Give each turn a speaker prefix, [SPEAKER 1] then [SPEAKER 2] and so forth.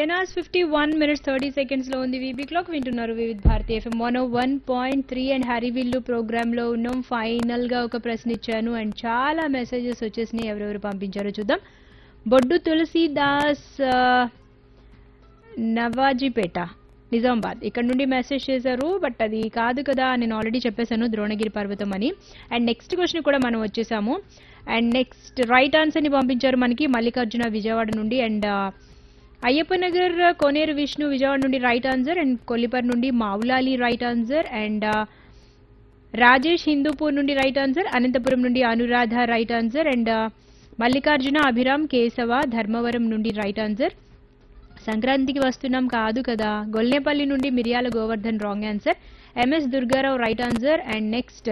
[SPEAKER 1] ten hours fifty one minutes thirty seconds లో ఉంది V B clock వింటున్నారు Vividh Bharati FM one one point three and Harivillu program లో ఉన్నాం final గా ఒక ప్రశ్న ఇచ్చాను అండ్ చాలా మెసేజెస్ వచ్చేసినాయి ఎవరెవరు పంపించారో చూద్దాం బొడ్డు తులసీదాస్ ఆ, నవాజీపేట నిజామాబాద్ ఇక్కడ నుండి మెసేజ్ చేశారు బట్ అది కాదు కదా నేను ఆల్రెడీ చెప్పేశాను ద్రోణగిరి పర్వతం అని అండ్ నెక్స్ట్ క్వశ్చన్ కూడా మనం వచ్చేసాము అండ్ నెక్స్ట్ రైట్ ఆన్సర్ ని పంపించారు మనకి మల్లికార్జున విజయవాడ నుండి అండ్ అయ్యప్ప నగర్ కోనేరు విష్ణు విజయవాడ నుండి రైట్ ఆన్సర్ అండ్ కొల్లిపర్ నుండి Mavulali right answer and Rajesh Hindupur నుండి రైట్ ఆన్సర్ అనంతపురం నుండి Anuradha right answer and Mallikarjuna Abhiram Kesava Dharmavaram నుండి రైట్ ఆన్సర్ సంక్రాంతికి వస్తున్నాం కాదు కదా గొల్నేపల్లి నుండి Miriyala Govardhan wrong answer MS Durgarao right answer and next